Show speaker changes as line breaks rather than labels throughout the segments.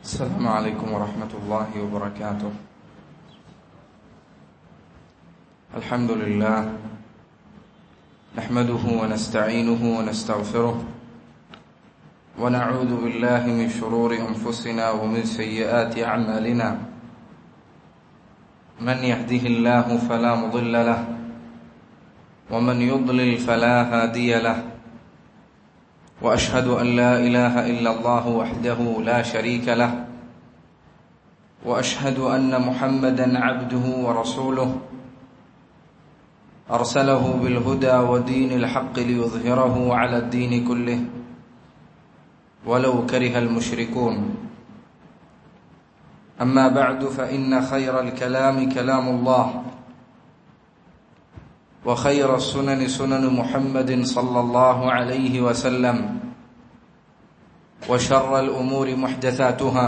السلام عليكم ورحمة الله وبركاته الحمد لله نحمده ونستعينه ونستغفره ونعوذ بالله من شرور أنفسنا ومن سيئات أعمالنا من يهده الله فلا مضل له ومن يضلل فلا هادي له واشهد ان لا اله الا الله وحده لا شريك له واشهد ان محمدا عبده ورسوله ارسله بالهدى ودين الحق ليظهره على الدين كله ولو كره المشركون اما بعد فان خير الكلام كلام الله وخير السنن سنن محمد صلى الله عليه وسلم وشر الامور محدثاتها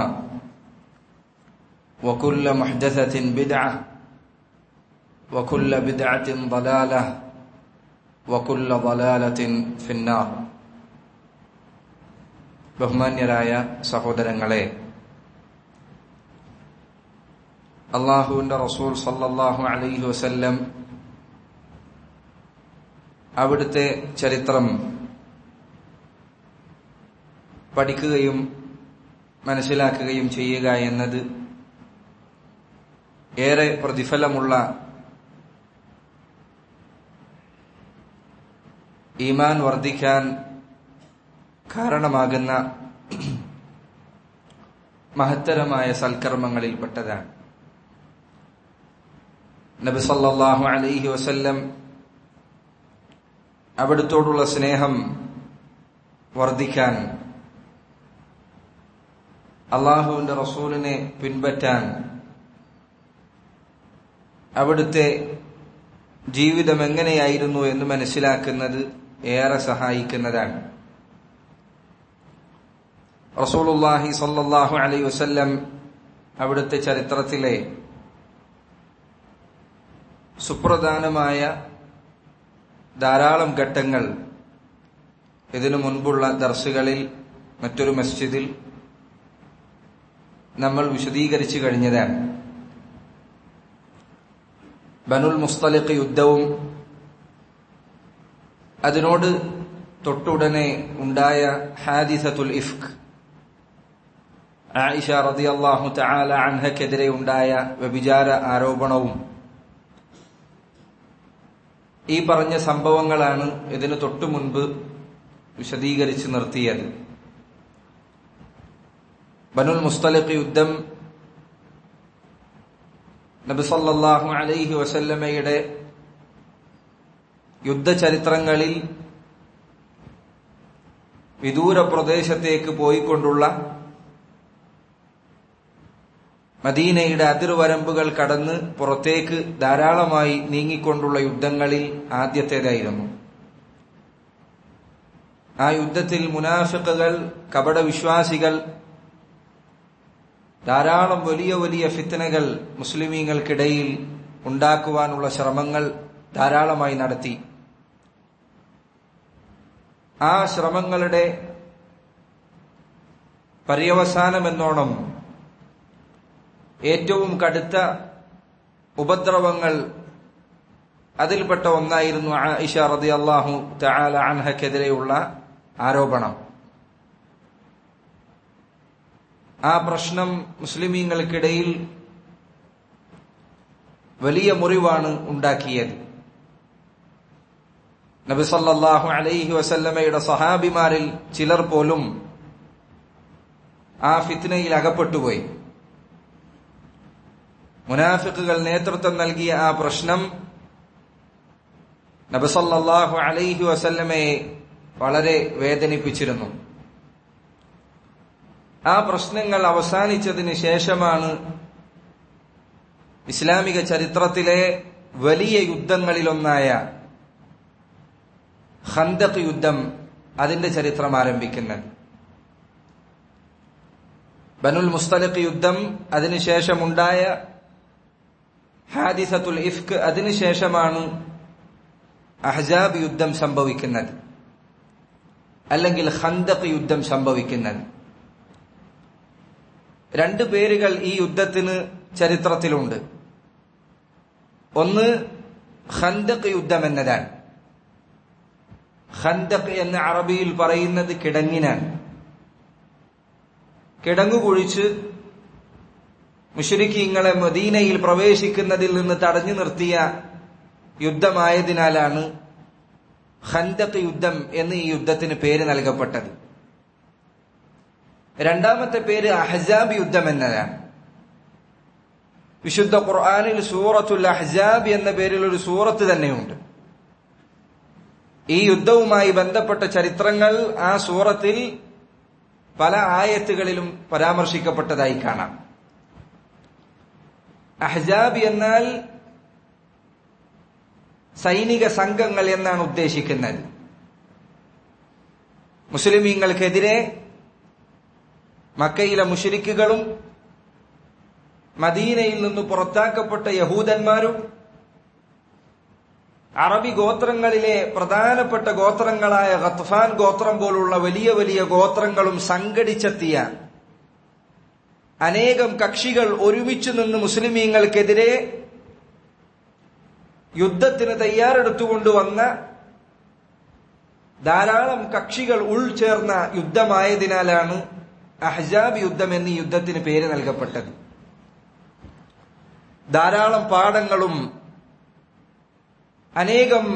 وكل محدثه بدعه وكل بدعه ضلاله وكل ضلاله في النار ബഹുമാന്യരായ സഹോദരങ്ങളെ അള്ളാഹുവിന്റെ റസൂൽ സല്ലല്ലാഹു അലൈഹി വസല്ലം അവിടുത്തെ ചരിത്രം പഠിക്കുകയും മനസ്സിലാക്കുകയും ചെയ്യുക എന്നത് ഏറെ പ്രതിഫലമുള്ള ഈമാൻ വർദ്ധിക്കാൻ കാരണമാകുന്ന മഹത്തരമായ സൽക്കർമ്മങ്ങളിൽപ്പെട്ടതാണ് നബി സല്ലല്ലാഹു അലൈഹി വസല്ലം അവിടുത്തോടുള്ള സ്നേഹം വർദ്ധിക്കാൻ അള്ളാഹുവിന്റെ റസൂലിനെ പിൻപറ്റാൻ അവിടുത്തെ ജീവിതം എങ്ങനെയായിരുന്നു എന്ന് മനസ്സിലാക്കുന്നത് ഏറെ സഹായിക്കുന്നതാണ് റസൂലുല്ലാഹി സല്ലാഹു അലൈ വസല്ലം അവിടുത്തെ ചരിത്രത്തിലെ സുപ്രധാനമായ ധാരാളം ഘട്ടങ്ങൾ ഇതിനു മുൻപുള്ള ദർസുകളിൽ മറ്റൊരു മസ്ജിദിൽ നമ്മൾ വിശദീകരിച്ചു കഴിഞ്ഞതാണ് ബനുൽ മുസ്തലിഖ് യുദ്ധവും അതിനോട് തൊട്ടുടനെ ഉണ്ടായ ഹാദിസത്തുൽ ഇഫ്ക് ആയിഷ റളിയല്ലാഹു തആല അൻഹക്കെതിരെ ഉണ്ടായ വ്യഭിചാര ആരോപണവും ഈ പറഞ്ഞ സംഭവങ്ങളാണ് ഇതിനു തൊട്ടു മുൻപ് വിശദീകരിച്ച് നിർത്തിയത് ബനുൽ മുസ്തലിഖ് യുദ്ധം നബിസല്ലാഹു അലൈഹി വസല്ലമയുടെ യുദ്ധചരിത്രങ്ങളിൽ വിദൂര പ്രദേശത്തേക്ക് പോയിക്കൊണ്ടുള്ള മദീനയുടെ അതിർവരമ്പുകൾ കടന്ന് പുറത്തേക്ക് ധാരാളമായി നീങ്ങിക്കൊണ്ടുള്ള യുദ്ധങ്ങളിൽ ആദ്യത്തേതായിരുന്നു ആ യുദ്ധത്തിൽ മുനാഫിക്കുകൾ കപടവിശ്വാസികൾ ധാരാളം വലിയ വലിയ ഫിത്തനകൾ മുസ്ലിമീങ്ങൾക്കിടയിൽ ഉണ്ടാക്കുവാനുള്ള ശ്രമങ്ങൾ ധാരാളമായി നടത്തി ആ ശ്രമങ്ങളുടെ പര്യവസാനമെന്നോണം ഏറ്റവും കടുത്ത ഉപദ്രവങ്ങൾ അതിൽപ്പെട്ട ഒന്നായിരുന്നു ആയിഷ റതി അള്ളാഹു തആല അൻഹക്കെതിരെയുള്ള ആരോപണം ആ പ്രശ്നം മുസ്ലിമീങ്ങൾക്കിടയിൽ വലിയ മുറിവാണ് ഉണ്ടാക്കിയത് നബി സല്ലല്ലാഹു അലൈഹി വസല്ലമയുടെ സഹാബിമാരിൽ ചിലർ പോലും ആ ഫിത്നയിൽ അകപ്പെട്ടുപോയി മുനാഫിക്കുകൾ നേതൃത്വം നൽകിയ ആ പ്രശ്നം നബസല്ലാഹു അലൈഹി വസല്ലമയെ വളരെ വേദനിപ്പിച്ചിരുന്നു ആ പ്രശ്നങ്ങൾ അവസാനിച്ചതിന് ശേഷമാണ് ഇസ്ലാമിക ചരിത്രത്തിലെ വലിയ യുദ്ധങ്ങളിലൊന്നായ ഹന്തക് യുദ്ധം അതിന്റെ ചരിത്രം ആരംഭിക്കുന്നത് ബനുൽ മുസ്തലിഖ് യുദ്ധം അതിനുശേഷമുണ്ടായ ഹാദിസത്തുൽ ഇഫ്ക് അതിനുശേഷമാണ് അഹ്ജാബ് യുദ്ധം സംഭവിക്കുന്നത് അല്ലെങ്കിൽ ഖന്തഖ് യുദ്ധം സംഭവിക്കുന്നത് രണ്ട് പേരുകൾ ഈ യുദ്ധത്തിന് ചരിത്രത്തിലുണ്ട് ഒന്ന് ഖന്തക് യുദ്ധം എന്നതാണ് ഖന്തക് എന്ന അറബിയിൽ പറയുന്നത് കിടങ്ങിനാണ് കിടങ്ങു കുഴിച്ച് മുഷരിക്കീങ്ങളെ മദീനയിൽ പ്രവേശിക്കുന്നതിൽ നിന്ന് തടഞ്ഞു നിർത്തിയ യുദ്ധമായതിനാലാണ് ഖന്തക് യുദ്ധം എന്ന് ഈ യുദ്ധത്തിന് പേര് നൽകപ്പെട്ടത് രണ്ടാമത്തെ പേര് അഹ്സാബ് യുദ്ധം എന്നതാണ് വിശുദ്ധ ഖുർആാനിൽ സൂറത്തുൽ അഹ്സാബ് എന്ന പേരിൽ ഒരു സൂറത്ത് തന്നെയുണ്ട് ഈ യുദ്ധവുമായി ബന്ധപ്പെട്ട ചരിത്രങ്ങൾ ആ സൂറത്തിൽ പല ആയത്തുകളിലും പരാമർശിക്കപ്പെട്ടതായി കാണാം അഹ്സാബ് എന്നാൽ സൈനിക സംഘങ്ങൾ എന്നാണ് ഉദ്ദേശിക്കുന്നത് മുസ്ലിമീങ്ങൾക്കെതിരെ മക്കയിലെ മുഷരിക്കുകളും മദീനയിൽ നിന്ന് പുറത്താക്കപ്പെട്ട യഹൂദന്മാരും അറബി ഗോത്രങ്ങളിലെ പ്രധാനപ്പെട്ട ഗോത്രങ്ങളായ ഖത്ഫാൻ ഗോത്രം പോലുള്ള വലിയ വലിയ ഗോത്രങ്ങളും സംഘടിച്ചെത്തിയ അനേകം കക്ഷികൾ ഒരുമിച്ച് നിന്ന് മുസ്ലിമീങ്ങൾക്കെതിരെ യുദ്ധത്തിന് തയ്യാറെടുത്തുകൊണ്ടുവന്ന ധാരാളം കക്ഷികൾ ഉൾചേർന്ന യുദ്ധമായതിനാലാണ് അഹ്ജാബ് യുദ്ധം എന്നീ യുദ്ധത്തിന് പേര് നൽകപ്പെട്ടത് ധാരാളം പാഠങ്ങളും അനേകം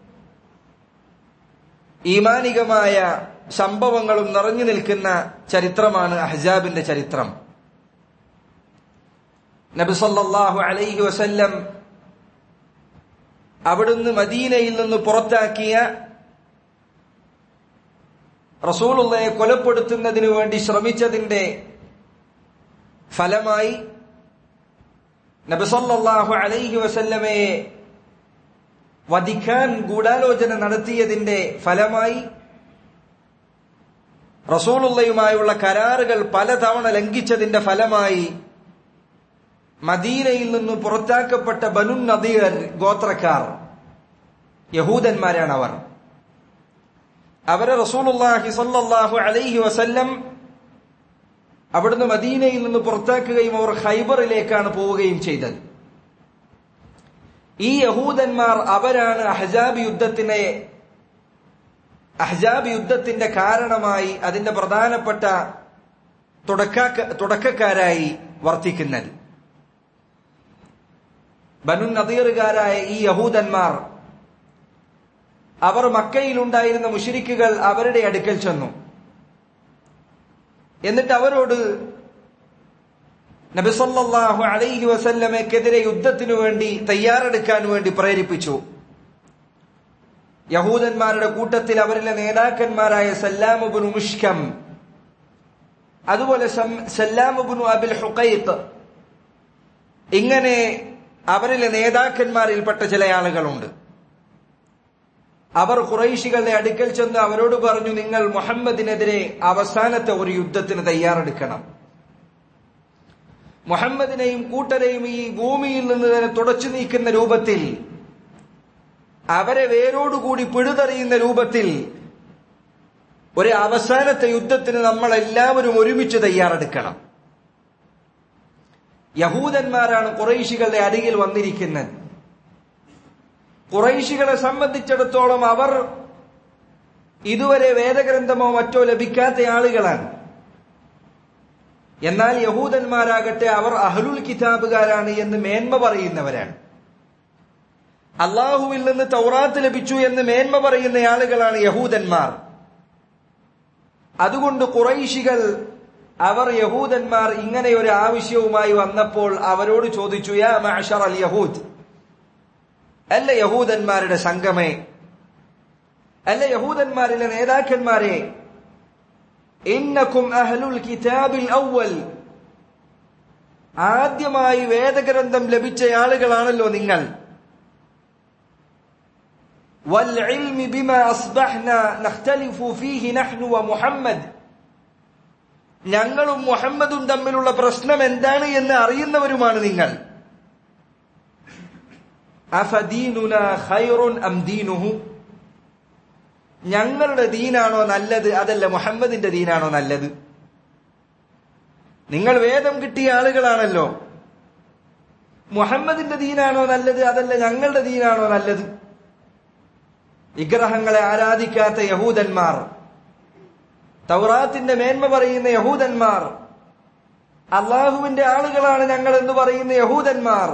ഈമാനികമായ സംഭവങ്ങളും നിറഞ്ഞു നിൽക്കുന്ന ചരിത്രമാണ് അഹ്ജാബിന്റെ ചരിത്രം നബിസല്ലാഹു അലൈഹി വസല്ലം അവിടുന്ന് മദീനയിൽ നിന്ന് പുറത്താക്കിയ റസൂലുള്ളയെ കൊലപ്പെടുത്തുന്നതിനു വേണ്ടി ശ്രമിച്ചതിന്റെ ഫലമായി നബിസല്ലാഹു അലൈഹി വസല്ലമയെ വധിക്കാൻ ഗൂഢാലോചന നടത്തിയതിന്റെ ഫലമായി റസൂലുള്ളയുമായുള്ള കരാറുകൾ പലതവണ ലംഘിച്ചതിന്റെ ഫലമായി മദീനയിൽ നിന്ന് പുറത്താക്കപ്പെട്ട ബനു നദീർ ഗോത്രക്കാർ യഹൂദന്മാരാണ് അവർ അവരെ റസൂലുള്ളാഹി സല്ലല്ലാഹു അലൈഹി വസല്ലം അവിടുന്ന് മദീനയിൽ നിന്ന് പുറത്താക്കുകയും അവർ ഹൈബറിലേക്കാണ് പോവുകയും ചെയ്തത് ഈ യഹൂദന്മാർ അവരാണ് അഹ്ജാബ് യുദ്ധത്തിനെ അഹ്ജാബ് യുദ്ധത്തിന്റെ കാരണമായി അതിന്റെ പ്രധാനപ്പെട്ട തുടക്കക്കാരായി വർത്തിക്കുന്നത് ബനു നദീറുകാരായ ഈ യഹൂദന്മാർ അവർ മക്കയിലുണ്ടായിരുന്ന മുഷിരിക്കുകൾ അവരുടെ അടുക്കൽ ചെന്നു എന്നിട്ട് അവരോട് നബിസല്ലാഹു അലൈഹി വസല്ലമയ്ക്കെതിരെ യുദ്ധത്തിനു വേണ്ടി തയ്യാറെടുക്കാൻ വേണ്ടി പ്രേരിപ്പിച്ചു യഹൂദന്മാരുടെ കൂട്ടത്തിൽ അവരിലെ നേതാക്കന്മാരായ സല്ലാമുബിനു മുഷ്കം അതുപോലെ സല്ലാമുബിനു അബിൽ ഹുക്കൈത്ത് ഇങ്ങനെ അവരിലെ നേതാക്കന്മാരിൽപ്പെട്ട ചില ആളുകളുണ്ട് അവർ കുറൈശികളുടെ അടുക്കൽ ചെന്ന് അവരോട് പറഞ്ഞു നിങ്ങൾ മുഹമ്മദിനെതിരെ അവസാനത്തെ ഒരു യുദ്ധത്തിന് തയ്യാറെടുക്കണം മുഹമ്മദിനെയും കൂട്ടരെയും ഈ ഭൂമിയിൽ നിന്ന് തന്നെ തുടച്ചു നീക്കുന്ന രൂപത്തിൽ അവരെ വേരോടുകൂടി പിഴുതെറിയുന്ന രൂപത്തിൽ ഒരു അവസാനത്തെ യുദ്ധത്തിന് നമ്മൾ എല്ലാവരും ഒരുമിച്ച് തയ്യാറെടുക്കണം യഹൂദന്മാരാണ് കുറൈശികളുടെ അരികിൽ വന്നിരിക്കുന്നത് കുറൈശികളെ സംബന്ധിച്ചിടത്തോളം അവർ ഇതുവരെ വേദഗ്രന്ഥമോ മറ്റോ ലഭിക്കാത്ത ആളുകളാണ് എന്നാൽ യഹൂദന്മാരാകട്ടെ അവർ അഹ്ലുൽ കിതാബുകാരാണ് എന്ന് മേന്മ പറയുന്നവരാണ് അള്ളാഹുവിൽ നിന്ന് തൗറാത്ത് ലഭിച്ചു എന്ന് മേന്മ പറയുന്ന ആളുകളാണ് യഹൂദന്മാർ അതുകൊണ്ട് കുറൈശികൾ അവർ യഹൂദന്മാർ ഇങ്ങനെ ഒരു ആവശ്യവുമായി വന്നപ്പോൾ അവരോട് ചോദിച്ചു യാ മഅശർ അൽ യഹൂദ് അല്ല യഹൂദന്മാരുടെ സംഘമേ അല്ല യഹൂദന്മാരിലെ നേതാക്കന്മാരെ ഇന്നക്കും അഹ്ലുൽ കിതാബിൽ ഔവൽ ആദ്യമായി വേദഗ്രന്ഥം ലഭിച്ച ആളുകളാണല്ലോ നിങ്ങൾ والعلم بما أصبحنا نختلف فيه نحن ومحمد ഞങ്ങളും മുഹമ്മദും തമ്മിലുള്ള പ്രശ്നം എന്താണ് എന്ന് അറിയുന്നവരുമാണ് നിങ്ങൾ അഫദീനുന ഖൈറുൻ അം ദീനുഹു ഞങ്ങളുടെ ദീനാണോ നല്ലത് അതല്ല മുഹമ്മദിന്റെ ദീനാണോ നല്ലത് നിങ്ങൾ വേദം കിട്ടിയ ആളുകളാണല്ലോ മുഹമ്മദിന്റെ ദീനാണോ നല്ലത് അതല്ല ഞങ്ങളുടെ ദീനാണോ നല്ലത് വിഗ്രഹങ്ങളെ ആരാധിക്കാത്ത യഹൂദന്മാർ തൗറാത്തിന്റെ മേന്മ പറയുന്ന യഹൂദന്മാർ അള്ളാഹുവിന്റെ ആളുകളാണ് ഞങ്ങൾ എന്ന് പറയുന്ന യഹൂദന്മാർ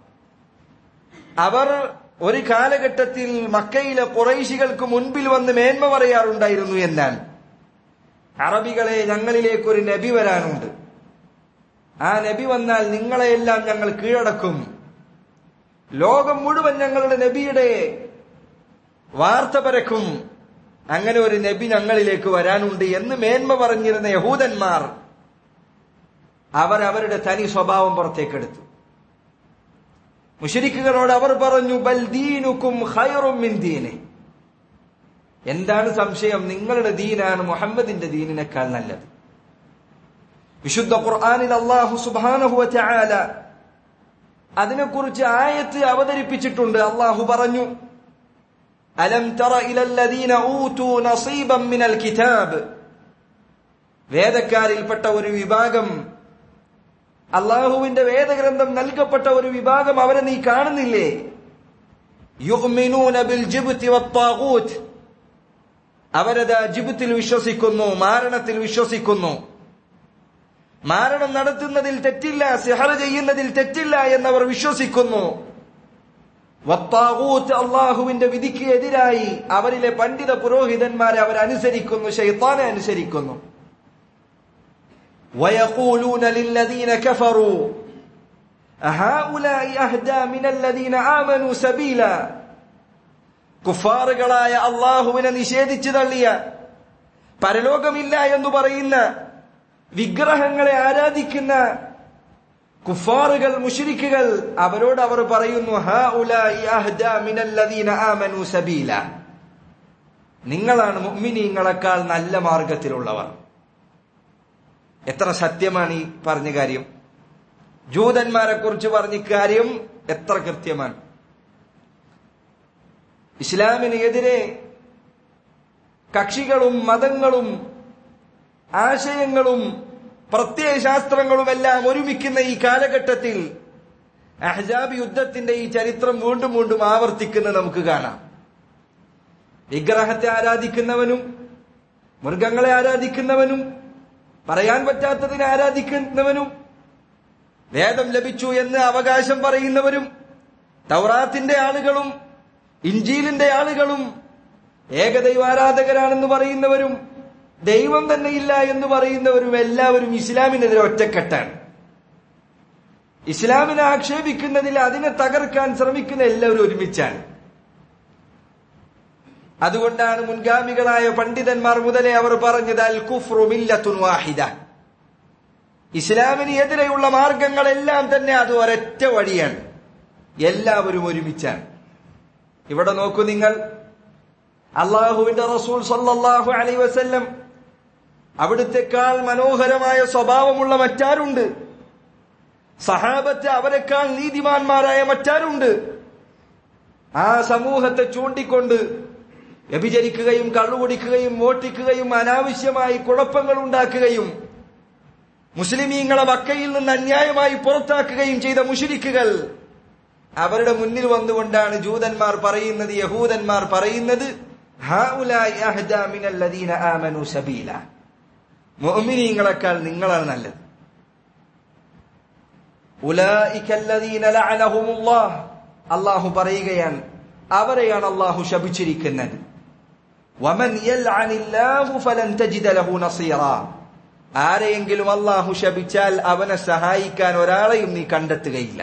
അവർ ഒരു കാലഘട്ടത്തിൽ മക്കയിലെ കുറൈശികൾക്ക് മുൻപിൽ വന്ന് മേന്മ പറയാറുണ്ടായിരുന്നു എന്നാൽ അറബികളെ ഞങ്ങളിലേക്ക് ഒരു നബി വരാനുണ്ട് ആ നബി വന്നാൽ നിങ്ങളെയെല്ലാം ഞങ്ങൾ കീഴടക്കും ലോകം മുഴുവൻ ഞങ്ങളുടെ നബിയുടെ വാർത്ത പരക്കും അങ്ങനെ ഒരു നബി ഞങ്ങളിലേക്ക് വരാനുണ്ട് എന്ന് മേന്മ പറഞ്ഞിരുന്ന യഹൂദന്മാർ അവർ അവരുടെ തനി സ്വഭാവം പുറത്തേക്കെടുത്തു മുഷരിക്കുകളോട് അവർ പറഞ്ഞു ബൽദീനുക്കും ഖൈറും മിൻ ദീനെ എന്താണ് സംശയം നിങ്ങളുടെ ദീനാണ് മുഹമ്മദിന്റെ ദീനിനേക്കാൾ നല്ലത് വിശുദ്ധ ഖുർആനിൽ അള്ളാഹു സുബ്ഹാനഹു വതആല അതിനെക്കുറിച്ച് ആയത്ത് അവതരിപ്പിച്ചിട്ടുണ്ട് അള്ളാഹു പറഞ്ഞു അലം തറ ഇലല്ലദീന ഊതു നസീബൻ മിനൽ കിതാബ് വേദക്കാരിൽപ്പെട്ട ഒരു വിഭാഗം അള്ളാഹുവിന്റെ വേദഗ്രന്ഥം നൽകപ്പെട്ട ഒരു വിഭാഗം അവരെ നീ കാണുന്നില്ലേ യുഗ്മിനൂന ബിൽ ജിബ്തി വത്താഗൂത്ത് അവരത് ജിബുത്തിൽ വിശ്വസിക്കുന്നു മാരണത്തിൽ വിശ്വസിക്കുന്നു മാരണം നടത്തുന്നതിൽ തെറ്റില്ല സിഹറ ചെയ്യുന്നതിൽ തെറ്റില്ല എന്നവർ വിശ്വസിക്കുന്നു വത്താകൂത്ത് അള്ളാഹുവിന്റെ വിധിക്ക് എതിരായി അവരിലെ പണ്ഡിത പുരോഹിതന്മാരെ അവർ അനുസരിക്കുന്നു ഷെയ്ത്താനെ അനുസരിക്കുന്നു ويقولون للذين كفروا هؤلاء أهدى من الذين آمنوا سبيلا കുഫാറുകളായ അള്ളാഹുവിനെ നിഷേധിച്ചു തള്ളിയ പരലോകമില്ല എന്ന് പറയുന്ന വിഗ്രഹങ്ങളെ ആരാധിക്കുന്ന കുഫാറുകൾ മുഷിരിക്കുകൾ അവരോട് അവർ പറയുന്നു സബീല നിങ്ങളാണ് മുഅ്മിനീങ്ങളെക്കാൾ നല്ല മാർഗത്തിലുള്ളവർ എത്ര സത്യമാണ് ഈ പറഞ്ഞ കാര്യം ജൂതന്മാരെ കുറിച്ച് പറഞ്ഞ കാര്യം എത്ര കൃത്യമാണ് ഇസ്ലാമിന് എതിരെ കക്ഷികളും മതങ്ങളും ആശയങ്ങളും പ്രത്യയശാസ്ത്രങ്ങളുമെല്ലാം ഒരുമിക്കുന്ന ഈ കാലഘട്ടത്തിൽ അഹ്ജാബ് യുദ്ധത്തിന്റെ ഈ ചരിത്രം വീണ്ടും വീണ്ടും ആവർത്തിക്കുന്നത് നമുക്ക് കാണാം വിഗ്രഹത്തെ ആരാധിക്കുന്നവനും മൃഗങ്ങളെ ആരാധിക്കുന്നവനും പറയാൻ പറ്റാത്തതിനെ ആരാധിക്കുന്നവനും വേദം ലഭിച്ചു എന്ന് അവകാശം പറയുന്നവരും തൗറാത്തിന്റെ ആളുകളും ഇഞ്ചീലിന്റെ ആളുകളും ഏകദൈവാരാധകരാണെന്ന് പറയുന്നവരും ദൈവം തന്നെ ഇല്ല എന്ന് പറയുന്നവരും എല്ലാവരും ഇസ്ലാമിനെതിരെ ഒറ്റക്കെട്ടാണ് ഇസ്ലാമിനെ ആക്ഷേപിക്കുന്നതിൽ അതിനെ തകർക്കാൻ ശ്രമിക്കുന്ന എല്ലാവരും ഒരുമിച്ചാണ് അതുകൊണ്ടാണ് മുൻഗാമികളായ പണ്ഡിതന്മാർ മുതലേ അവർ പറഞ്ഞത് അൽ കുഫ്റു മില്ലത്തുൻ വാഹിദ ഇസ്ലാമിന് എതിരെയുള്ള മാർഗങ്ങളെല്ലാം തന്നെ അത് ഒരൊറ്റ വഴിയാണ് എല്ലാവരും ഒരുമിച്ചാണ് ഇവിടെ നോക്കൂ നിങ്ങൾ അള്ളാഹുവിന്റെ റസൂൽ സല്ലല്ലാഹു അലൈ വസല്ലം അവിടുത്തെക്കാൾ മനോഹരമായ സ്വഭാവമുള്ള മറ്റാരുണ്ട് സഹാബത്ത് അവരെക്കാൾ നീതിമാന്മാരായ മറ്റാരുണ്ട് ആ സമൂഹത്തെ ചൂണ്ടിക്കൊണ്ട് വ്യഭിചരിക്കുകയും കള്ളുകുടിക്കുകയും മോട്ടിക്കുകയും അനാവശ്യമായി കുഴപ്പങ്ങൾ ഉണ്ടാക്കുകയും മുസ്ലിമീങ്ങളെ മക്കയിൽ നിന്ന് അന്യായമായി പുറത്താക്കുകയും ചെയ്ത മുഷിരിക്കുകൾ അവരുടെ മുന്നിൽ വന്നുകൊണ്ടാണ് ജൂതന്മാർ പറയുന്നത് യഹൂദന്മാർ പറയുന്നത് മുഅ്മിനീങ്ങളെക്കാൾ നിങ്ങളാണ് നല്ലത് അള്ളാഹു പറയുകയാണ് അവരെയാണ് അള്ളാഹു ശപിച്ചിരിക്കുന്നത് ആരെയെങ്കിലും അള്ളാഹു ശപിച്ചാൽ അവനെ സഹായിക്കാൻ ഒരാളെയും നീ കണ്ടെത്തുകയില്ല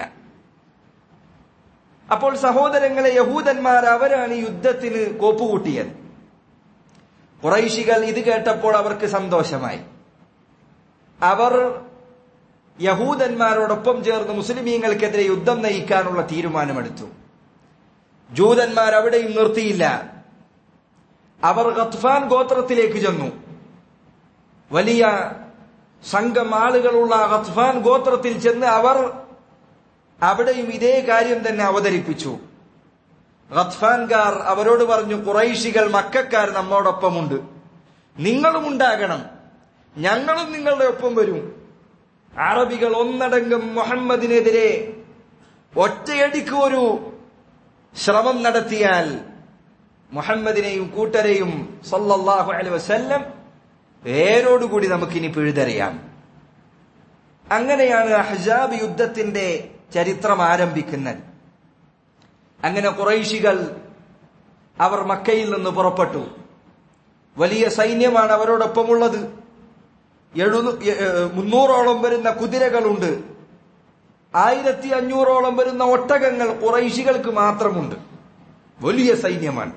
അപ്പോൾ സഹോദരങ്ങളെ യഹൂദന്മാർ അവരാണ് യുദ്ധത്തിന് കോപ്പുകൂട്ടിയത് കുറൈശികൾ ഇത് കേട്ടപ്പോൾ അവർക്ക് സന്തോഷമായി അവർ യഹൂദന്മാരോടൊപ്പം ചേർന്ന് മുസ്ലിമീങ്ങൾക്കെതിരെ യുദ്ധം നയിക്കാനുള്ള തീരുമാനമെടുത്തു ജൂതന്മാർ അവിടെയും നിർത്തിയില്ല അവർ ഖത്ഫാൻ ഗോത്രത്തിലേക്ക് ചെന്നു വലിയ സംഘം ആളുകളുള്ള ഖത്ഫാൻ ഗോത്രത്തിൽ ചെന്ന് അവർ അവിടെയും ഇതേ കാര്യം തന്നെ അവതരിപ്പിച്ചു ഖത്ഫാൻകാർ അവരോട് പറഞ്ഞു കുറൈശികൾ മക്കാർ നമ്മോടൊപ്പമുണ്ട് നിങ്ങളും ഉണ്ടാകണം ഞങ്ങളും നിങ്ങളുടെ ഒപ്പം വരും അറബികൾ ഒന്നടങ്കം മുഹമ്മദിനെതിരെ ഒറ്റയടിക്ക് ഒരു ശ്രമം നടത്തിയാൽ മുഹമ്മദിനെയും കൂട്ടരെയും സല്ലല്ലാഹു അലൈഹി വസല്ലം വേരോടുകൂടി നമുക്കിനി പിഴുതറിയാം അങ്ങനെയാണ് അഹ്സാബ് യുദ്ധത്തിന്റെ ചരിത്രം ആരംഭിക്കുന്നത് അങ്ങനെ കുറൈശികൾ അവർ മക്കയിൽ നിന്ന് പുറപ്പെട്ടു വലിയ സൈന്യമാണ് അവരോടൊപ്പമുള്ളത് എഴുന്നു മുന്നൂറോളം വരുന്ന കുതിരകളുണ്ട് ആയിരത്തി അഞ്ഞൂറോളം വരുന്ന ഒട്ടകങ്ങൾ കുറൈശികൾക്ക് മാത്രമുണ്ട് വലിയ സൈന്യമാണ്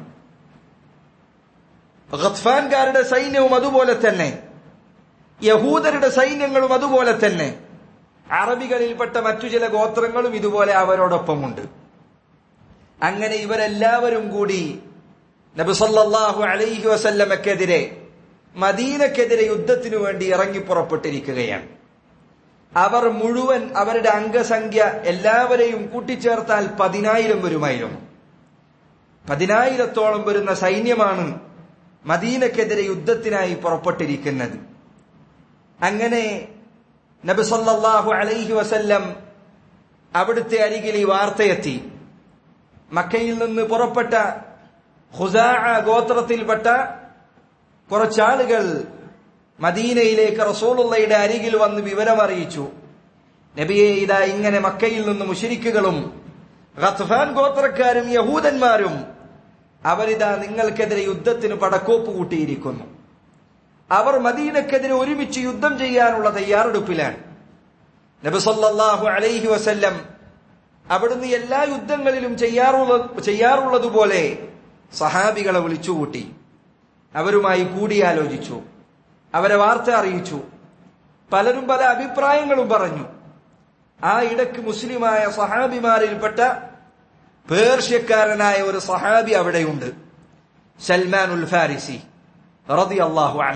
ഖത്ഫാൻകാരുടെ സൈന്യവും അതുപോലെ തന്നെ യഹൂദരുടെ സൈന്യങ്ങളും അതുപോലെ തന്നെ അറബികളിൽപ്പെട്ട മറ്റു ചില ഗോത്രങ്ങളും ഇതുപോലെ അവരോടൊപ്പമുണ്ട് അങ്ങനെ ഇവരെല്ലാവരും കൂടി നബിസല്ലാഹു അലൈഹി വസല്ലമക്കെതിരെ മദീനക്കെതിരെ യുദ്ധത്തിനു വേണ്ടി ഇറങ്ങി പുറപ്പെട്ടിരിക്കുകയാണ് അവർ മുഴുവൻ അവരുടെ അംഗസംഖ്യ എല്ലാവരെയും കൂട്ടിച്ചേർത്താൽ പതിനായിരം വരുമായിരുന്നു പതിനായിരത്തോളം വരുന്ന സൈന്യമാണ് മദീനക്കെതിരെ യുദ്ധത്തിനായി പുറപ്പെട്ടിരിക്കുന്നത് അങ്ങനെ നബി സല്ലല്ലാഹു അലൈഹി വസല്ലം അവിടുത്തെ അരികിൽ ഈ വാർത്തയെത്തി മക്കയിൽ നിന്ന് പുറപ്പെട്ട ഖുസാ ഗോത്രത്തിൽപ്പെട്ട കുറച്ചാളുകൾ മദീനയിലേക്ക് റസൂലുള്ളയുടെ അരികിൽ വന്ന് വിവരമറിയിച്ചു നബിയെ ഇതാ ഇങ്ങനെ മക്കയിൽ നിന്ന് മുഷിരിക്കുകളും ഖത്ഫാൻ ഗോത്രക്കാരും യഹൂദന്മാരും അവരിതാ നിങ്ങൾക്കെതിരെ യുദ്ധത്തിന് പടക്കോപ്പ് കൂട്ടിയിരിക്കുന്നു അവർ മദീനക്കെതിരെ ഒരുമിച്ച് യുദ്ധം ചെയ്യാനുള്ള തയ്യാറെടുപ്പിലാണ് നബിസല്ലാഹു അലൈഹി വസല്ലം അവിടുന്ന് എല്ലാ യുദ്ധങ്ങളിലും ചെയ്യാറുള്ള ചെയ്യാറുള്ളതുപോലെ സഹാബികളെ വിളിച്ചുകൂട്ടി അവരുമായി കൂടിയാലോചിച്ചു അവരെ വാർത്ത അറിയിച്ചു പലരും പല അഭിപ്രായങ്ങളും പറഞ്ഞു ആ ഇടക്ക് മുസ്ലിമായ സഹാബിമാരിൽപ്പെട്ട പേർഷ്യക്കാരനായ ഒരു സഹാബി അവിടെയുണ്ട് സൽമാൻ ഉൽ ഫാരിസി റതി അള്ളാഹു അൻ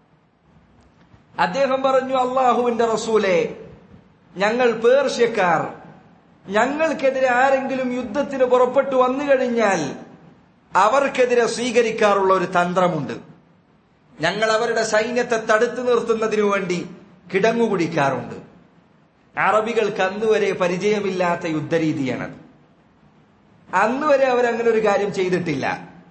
അദ്ദേഹം പറഞ്ഞു അള്ളാഹുവിന്റെ റസൂലെ ഞങ്ങൾ പേർഷ്യക്കാർ ഞങ്ങൾക്കെതിരെ ആരെങ്കിലും യുദ്ധത്തിന് പുറപ്പെട്ടു വന്നു കഴിഞ്ഞാൽ അവർക്കെതിരെ സ്വീകരിക്കാറുള്ള ഒരു തന്ത്രമുണ്ട് ഞങ്ങൾ അവരുടെ സൈന്യത്തെ തടുത്തു നിർത്തുന്നതിനു വേണ്ടി കിടങ്ങുകുടിക്കാറുണ്ട് അറബികൾക്ക് അന്നുവരെ പരിചയമില്ലാത്ത യുദ്ധരീതിയാണത് അന്നുവരെ അവരങ്ങനെ ഒരു കാര്യം ചെയ്തിട്ടില്ല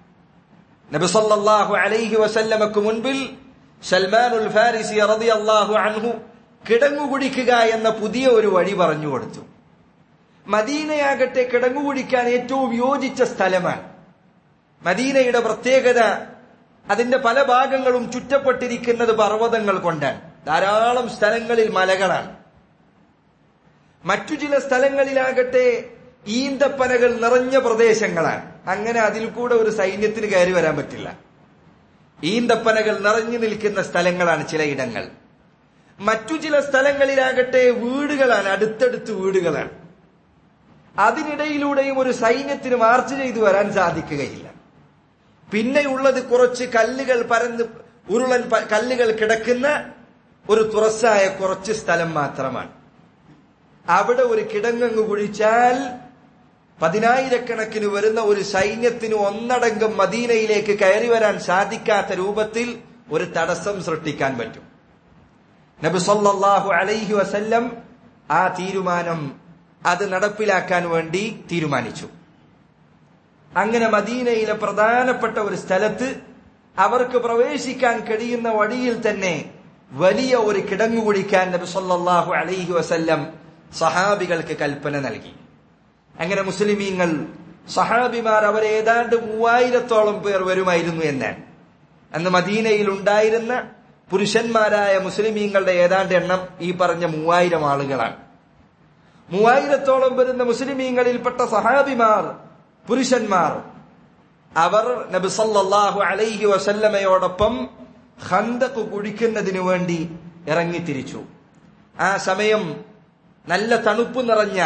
നബിസല്ലാഹു അലൈഹി വസല്ലമക്ക് മുൻപിൽ സൽമാനുൽ ഫാരിസി റളിയല്ലാഹു അൻഹു കിടങ്ങുകുടിക്കുക എന്ന പുതിയ ഒരു വഴി പറഞ്ഞു കൊടുത്തു മദീനയാകട്ടെ കിടങ്ങുകുടിക്കാൻ ഏറ്റവും യോജിച്ച സ്ഥലമാണ് മദീനയുടെ പ്രത്യേകത അതിന്റെ പല ഭാഗങ്ങളും ചുറ്റപ്പെട്ടിരിക്കുന്നത് പർവ്വതങ്ങൾ കൊണ്ടാണ് ധാരാളം സ്ഥലങ്ങളിൽ മലകളാണ് മറ്റു ചില സ്ഥലങ്ങളിലാകട്ടെ ഈന്തപ്പനകൾ നിറഞ്ഞ പ്രദേശങ്ങളാണ് അങ്ങനെ അതിൽ കൂടെ ഒരു സൈന്യത്തിന് കയറി വരാൻ പറ്റില്ല ഈന്തപ്പനകൾ നിറഞ്ഞു നിൽക്കുന്ന സ്ഥലങ്ങളാണ് ചിലയിടങ്ങൾ മറ്റു ചില സ്ഥലങ്ങളിലാകട്ടെ വീടുകളാണ് അടുത്തടുത്ത് വീടുകളാണ് അതിനിടയിലൂടെയും ഒരു സൈന്യത്തിന് മാർച്ച് ചെയ്തു വരാൻ സാധിക്കുകയില്ല പിന്നെയുള്ളത് കുറച്ച് കല്ലുകൾ പരന്ന് ഉരുളൻ കല്ലുകൾ കിടക്കുന്ന ഒരു തുറസായ കുറച്ച് സ്ഥലം മാത്രമാണ് അവിടെ ഒരു കിടങ്ങങ്ങ് കുഴിച്ചാൽ പതിനായിരക്കണക്കിന് വരുന്ന ഒരു സൈന്യത്തിന് ഒന്നടങ്കം മദീനയിലേക്ക് കയറി വരാൻ സാധിക്കാത്ത രൂപത്തിൽ ഒരു തടസ്സം സൃഷ്ടിക്കാൻ പറ്റും നബി സല്ലല്ലാഹു അലൈഹി വസല്ലം ആ തീരുമാനം അത് നടപ്പിലാക്കാൻ വേണ്ടി തീരുമാനിച്ചു അങ്ങനെ മദീനയിലെ പ്രധാനപ്പെട്ട ഒരു സ്ഥലത്ത് അവർക്ക് പ്രവേശിക്കാൻ കഴിയുന്ന വഴിയിൽ തന്നെ വലിയ ഒരു കിടങ്ങു കുടിക്കാൻ നബി സല്ലല്ലാഹു അലൈഹി വസല്ലം സഹാബികൾക്ക് കൽപ്പന നൽകി അങ്ങനെ മുസ്ലിമീങ്ങൾ സഹാബിമാർ അവർ ഏതാണ്ട് മൂവായിരത്തോളം പേർ വരുമായിരുന്നു എന്നാണ് അന്ന് മദീനയിൽ ഉണ്ടായിരുന്ന പുരുഷന്മാരായ മുസ്ലിമീങ്ങളുടെ ഏതാണ്ട് എണ്ണം ഈ പറഞ്ഞ മൂവായിരം ആളുകളാണ് മൂവായിരത്തോളം വരുന്ന മുസ്ലിമീങ്ങളിൽപ്പെട്ട സഹാബിമാർ പുരുഷന്മാർ അവർ നബി സല്ലല്ലാഹു അലൈഹി വസല്ലമയോടൊപ്പം ഖന്തഖ് കുഴിക്കുന്നതിനു വേണ്ടി ഇറങ്ങിത്തിരിച്ചു ആ സമയം നല്ല തണുപ്പ് നിറഞ്ഞ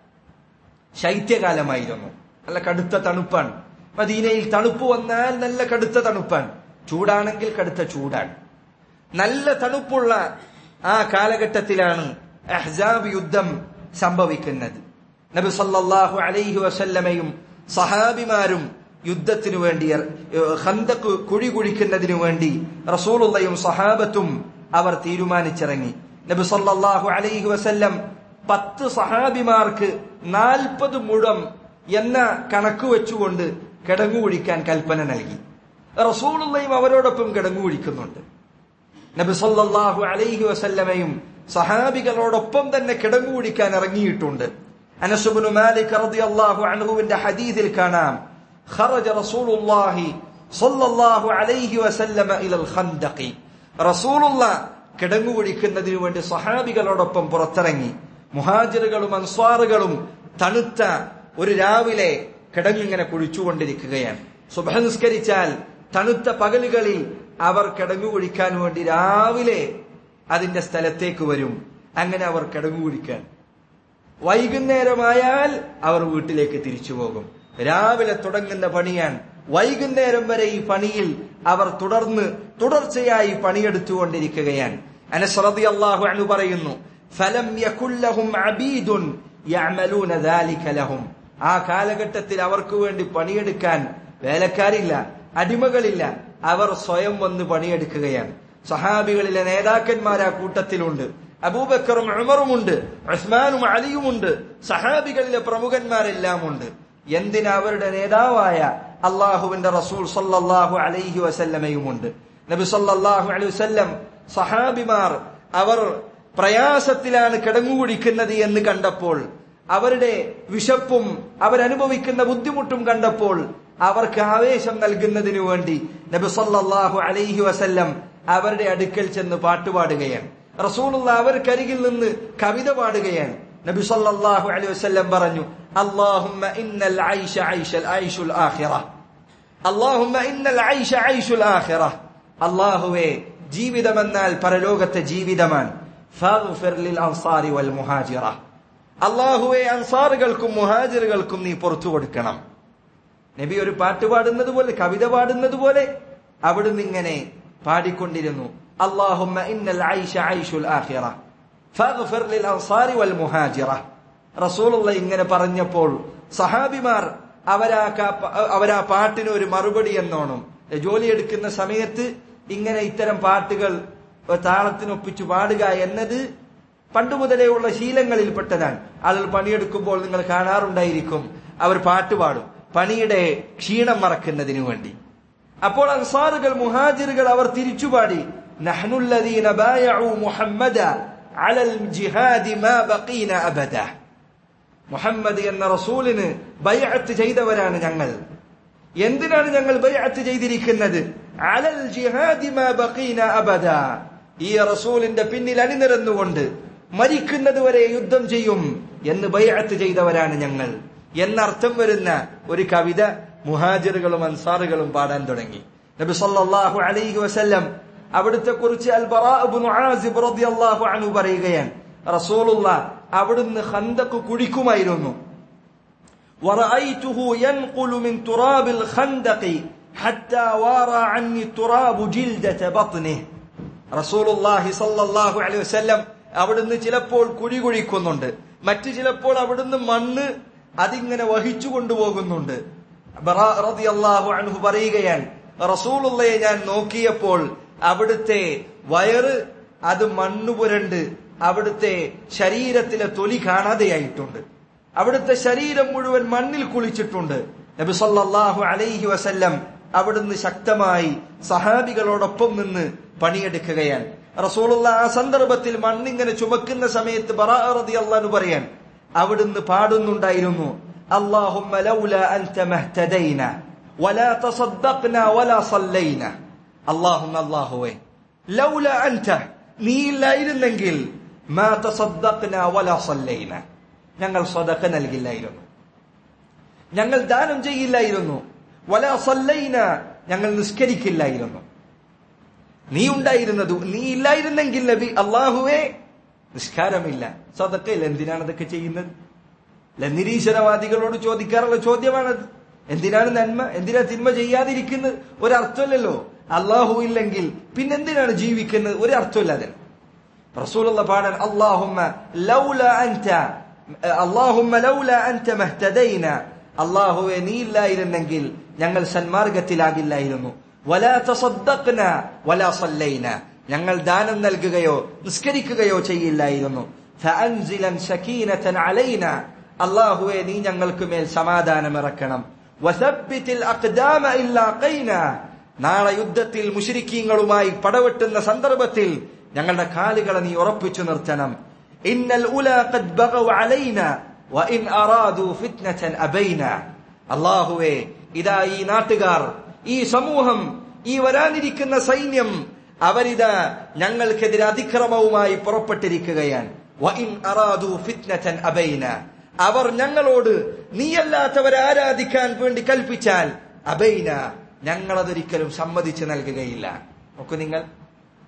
ശൈത്യകാലമായിരുന്നു നല്ല കടുത്ത തണുപ്പാണ് മദീനയിൽ തണുപ്പ് വന്നാൽ നല്ല കടുത്ത തണുപ്പാണ് ചൂടാണെങ്കിൽ കടുത്ത ചൂടാണ് നല്ല തണുപ്പുള്ള ആ കാലഘട്ടത്തിലാണ് അഹ്സാബ് യുദ്ധം സംഭവിക്കുന്നത് നബി സല്ലല്ലാഹു അലൈഹി വസല്ലമയും സഹാബിമാരും യുദ്ധത്തിനു വേണ്ടി ഖന്തക്ക് കുഴി കുഴിക്കുന്നതിനു വേണ്ടി റസൂലുള്ളയും സഹാബത്തും അവർ തീരുമാനിച്ചിറങ്ങി നബി സല്ലല്ലാഹു അലൈഹി വസല്ലം പത്ത് സഹാബിമാർക്ക് നാൽപ്പത് മുഴം എന്ന കണക്ക് വെച്ചുകൊണ്ട് കിടങ്ങുകുഴിക്കാൻ കൽപ്പന നൽകി റസൂളുള്ളയും അവരോടൊപ്പം കിടങ്ങുകുഴിക്കുന്നുണ്ട് നബി സല്ലല്ലാഹു അലൈഹി വസല്ലമയും സഹാബികളോടൊപ്പം തന്നെ കിടങ്ങുകുഴിക്കാൻ ഇറങ്ങിയിട്ടുണ്ട് അനസുബ്നു മാലിക് റളിയല്ലാഹു അൻഹുവിന്റെ ഹദീസിൽ കാണാം ഖറജ റസൂലുള്ളാഹി സല്ലല്ലാഹു അലൈഹി വസല്ലമ ഇലൽ ഖന്ദഖി റസൂലുള്ള കിടങ്ങുകുഴിക്കുന്നതിനു വേണ്ടി സഹാബികളോടൊപ്പം പുറത്തിറങ്ങി മുഹാജിറുകളും അൻസ്വാറുകളും തണുത്ത ഒരു രാവിലെ കിടങ്ങിങ്ങനെ കുഴിച്ചുകൊണ്ടിരിക്കുകയാണ് സുബഹ നിസ്കരിച്ചാൽ തണുത്ത പകലുകളിൽ അവർ കിടങ്ങുകുഴിക്കാൻ വേണ്ടി രാവിലെ അതിന്റെ സ്ഥലത്തേക്ക് വരും അങ്ങനെ അവർ കിടങ്ങുകുഴിക്കാൻ വൈകുന്നേരമായാൽ അവർ വീട്ടിലേക്ക് തിരിച്ചു പോകും രാവിലെ തുടങ്ങുന്ന പണിയാണ് വൈകുന്നേരം വരെ ഈ പണിയിൽ അവർ തുടർന്ന് തുടർച്ചയായി പണിയെടുത്തുകൊണ്ടിരിക്കുകയാണ് അനസ്രതി അള്ളാഹു അണു പറയുന്നു ഫലം യകുല്ലഹും അബീദുൻ യഅമലൂന ദാലിക ലഹും ആ കാലഘട്ടത്തിൽ അവർക്ക് വേണ്ടി പണിയെടുക്കാൻ വേലക്കാരില്ല അടിമകളില്ല അവർ സ്വയം വന്ന് പണിയെടുക്കുകയാണ് സഹാബികളിലെ നേതാക്കന്മാർ ആ കൂട്ടത്തിലുണ്ട് അബൂബക്കറും ഉമറുമുണ്ട് ഉസ്മാനും അലിയുമുണ്ട് സഹാബികളിലെ പ്രമുഖന്മാരെല്ലാം ഉണ്ട് എന്തിനാ അവരുടെ നേതാവായ അള്ളാഹുവിന്റെ റസൂൽ സല്ലല്ലാഹു അലൈഹി വസല്ലമയുമുണ്ട് നബി സല്ലല്ലാഹു അലൈഹി വസല്ലം സഹാബിമാർ അവർ പ്രയാസത്തിലാണ് കിടങ്ങുകുടിക്കുന്നത് എന്ന് കണ്ടപ്പോൾ അവരുടെ വിശപ്പും അവരനുഭവിക്കുന്ന ബുദ്ധിമുട്ടും കണ്ടപ്പോൾ അവർക്ക് ആവേശം നൽകുന്നതിനു വേണ്ടി നബി സല്ലല്ലാഹു അലൈഹി വസല്ലം അവരുടെ അടുക്കൽ ചെന്ന് പാട്ടുപാടുകയാണ് റസൂലുള്ള അവർക്കരികിൽ നിന്ന് കവിത പാടുകയാണ് നബി സല്ലല്ലാഹു അലൈഹി വസല്ലം പറഞ്ഞു അല്ലാഹുമ്മ ഇന്നൽ ഐഷ ഐഷൽ ഐഷുൽ ആഖിറ അല്ലാഹുമ്മ ഇന്നൽ ഐഷ ഐഷുൽ ആഖിറ അല്ലാഹുവേ ജീവിതമെന്നാൽ പരലോകത്തെ ജീവിതമാണ് ഫഗ്ഫിർ ലിൽ അൻസാരി വൽ മുഹാജിറ അല്ലാഹുവേ അൻസാറുകൾക്കും മുഹാജിറുകൾക്കും നീ പുറത്തു കൊടുക്കണം നബി ഒരു പാട്ട് പാടുന്നത് പോലെ കവിത പാടുന്നത് പോലെ അവിടുന്ന് ഇങ്ങനെ പാടിക്കൊണ്ടിരുന്നു അള്ളാഹുമ്മ ഇന്നൽ ഐഷ ഐഷുൽ ആഖിറ ഫഗ്ഫിർ ലിൽ അൻസാരി വൽ മുഹാജിറ റസൂലുള്ള ഇങ്ങനെ പറഞ്ഞപ്പോൾ സഹാബിമാർ അവരാ അവരാ പാട്ടിന് ഒരു മറുപടി എന്നോണം ജോലി എടുക്കുന്ന സമയത്ത് ഇങ്ങനെ ഇത്തരം പാട്ടുകൾ താളത്തിനൊപ്പിച്ചു പാടുക എന്നത് പണ്ട് മുതലേ ഉള്ള ശീലങ്ങളിൽപ്പെട്ടതാണ് ആളുകൾ പണിയെടുക്കുമ്പോൾ നിങ്ങൾ കാണാറുണ്ടായിരിക്കും അവർ പാട്ട് പാടും പണിയുടെ ക്ഷീണം മറക്കുന്നതിനു വേണ്ടി അപ്പോൾ അൻസാറുകൾ മുഹാജിറുകൾ അവർ തിരിച്ചുപാടി നഹ്നുല്ലദീന ബായഉ മുഹമ്മദ അലൽ ജിഹാദി മാ ബഖീന അബദ മുഹമ്മദ് എന്ന റസൂലിന് ബൈഅത്ത് ചെയ്തവരാണ് ഞങ്ങൾ എന്തിനാണ് ഞങ്ങൾ ബൈഅത്ത് ചെയ്തിരിക്കുന്നത് അലൽ ജിഹാദി മാ ബഖീന അബദ ഈ റസൂലിന്റെ പിന്നിൽ അണിനിരന്നുകൊണ്ട് മരിക്കുന്നത് വരെ യുദ്ധം ചെയ്യും എന്ന് ബൈഅത്ത് ചെയ്തവരാണ് ഞങ്ങൾ എന്നർത്ഥം വരുന്ന ഒരു കവിത മുഹാജിറുകളും അൻസാറുകളും പാടാൻ തുടങ്ങി നബി സല്ലല്ലാഹു അലൈഹി വസല്ലം അവിടുത്തെ കുറിച്ച് അൽ ബറാഇബ്നു ആസിബ് റളിയല്ലാഹു അൻഹു പറയുകയാണ് റസൂലുള്ള അവിടുന്ന് ഖന്തഖ് കുഴിക്കുമായിരുന്നു ورأيته ينقل من تراب الخندق حتى وارى عني التراب جلدة بطنه رسول الله صلى الله عليه وسلم അവിടുന്ന് ചിലപ്പോൾ കുഴി കുഴിക്കുന്നുണ്ട് മറ്റു ചിലപ്പോൾ അവിടുന്ന് മണ്ണ് അതിങ്ങനെ വഹിച്ചു കൊണ്ടുപോകുന്നുണ്ട് റളിയല്ലാഹു അൻഹു പറയുകയാണ് റസൂലുള്ളയെ ഞാൻ നോക്കിയപ്പോൾ അവിടുത്തെ വയറ് അത് മണ്ണ് പുരണ്ട് അവിടുത്തെ ശരീരത്തിലെ തൊലി കാണാതെയായിട്ടുണ്ട് അവിടുത്തെ ശരീരം മുഴുവൻ മണ്ണിൽ കുളിച്ചിട്ടുണ്ട് നബി സല്ലല്ലാഹു അലൈഹി വസല്ലം അവിടുന്ന് ശക്തമായി സഹാബികളോടൊപ്പം നിന്ന് പണിയെടുക്കുകയാണ് റസൂലുള്ള ആ സന്ദർഭത്തിൽ മണ്ണിങ്ങനെ ചുമക്കുന്ന സമയത്ത് ബറാറതി അള്ളാന്ന് പറയാൻ അവിടുന്ന് പാടുന്നുണ്ടായിരുന്നു اللهم لولا أنت ما اهتدينا ولا تصدقنا ولا صلينا اللهم الله لولا أنت നീ ഇല്ലായിരുന്നെങ്കിൽ മാ തസദ്ദഖ്ന വലാ സല്ലൈന ഞങ്ങൾ സദഖ നൽകില്ലായിരുന്നു ഞങ്ങൾ ദാനം ചെയ്യില്ലായിരുന്നു വലാ സല്ലൈന ഞങ്ങൾ നിസ്കരിക്കില്ലായിരുന്നു നീ ഉണ്ടായിരുന്നത് നീ ഇല്ലായിരുന്നെങ്കിൽ നബി അള്ളാഹുവേ നിസ്കാരമില്ല സദക്കയിൽ എന്തിനാണ് അതൊക്കെ ചെയ്യുന്നത് നിരീശ്വരവാദികളോട് ചോദിക്കാറുള്ള ചോദ്യമാണത് എന്തിനാണ് നന്മ എന്തിനാ തിന്മ ചെയ്യാതിരിക്കുന്നത് ഒരർത്ഥമില്ലല്ലോ അള്ളാഹു ഇല്ലെങ്കിൽ പിന്നെന്തിനാണ് ജീവിക്കുന്നത് ഒരർത്ഥമില്ലാതെ റസൂലുള്ള പാടാൻ അള്ളാഹുമ്മ ലൗല അൻത അള്ളാഹുമ്മ ലൗല അൻത മഹ്തദൈന അള്ളാഹുവെ നീ ഇല്ലായിരുന്നെങ്കിൽ ഞങ്ങൾ സന്മാർഗത്തിലാകില്ലായിരുന്നു വലാ തസദ്ദഖ്ന വലാ സല്ലൈന ഞങ്ങൾ ദാനം നൽകുകയോ നിസ്കരിക്കുകയോ ചെയ്യില്ലായിരുന്നു ഫഅൻസിലൻ സകീനതൻ അലൈന അല്ലാഹുവേ നീ ഞങ്ങൾക്ക് മേൽ സമാധാനം ഇറക്കണം വസബ്ബിതിൽ അഖ്ദാമ ഇല്ലാ ഖൈന നാളെ യുദ്ധത്തിൽ മുശ്രിക്കീങ്ങളുമായി പടവെട്ടുന്ന സന്ദർഭത്തിൽ ഞങ്ങളുടെ കാലുകളെ നീ ഉറപ്പിച്ചു നിർത്തണം ഇന്നൽ ഉലാ ഖദ് ബഗവ അലൈന വഇൻ അറാദു ഫിത്നതൻ അബൈന അല്ലാഹുവേ ഇതാ ഈ നാട്ടുകാർ ഈ സമൂഹം ഈ വരാനിരിക്കുന്ന സൈന്യം അവരിതാ ഞങ്ങൾക്കെതിരെ അതിക്രമവുമായി പുറപ്പെട്ടിരിക്കുകയാണ് വഇൻ അറാദു ഫിത്നതൻ അബൈന അവർ ഞങ്ങളോട് നീയല്ലാത്തവരെ ആരാധിക്കാൻ വേണ്ടി കൽപ്പിച്ചാൽ അബൈന ഞങ്ങളതൊരിക്കലും സമ്മതിച്ചു നൽകുകയില്ല നോക്കൂ നിങ്ങൾ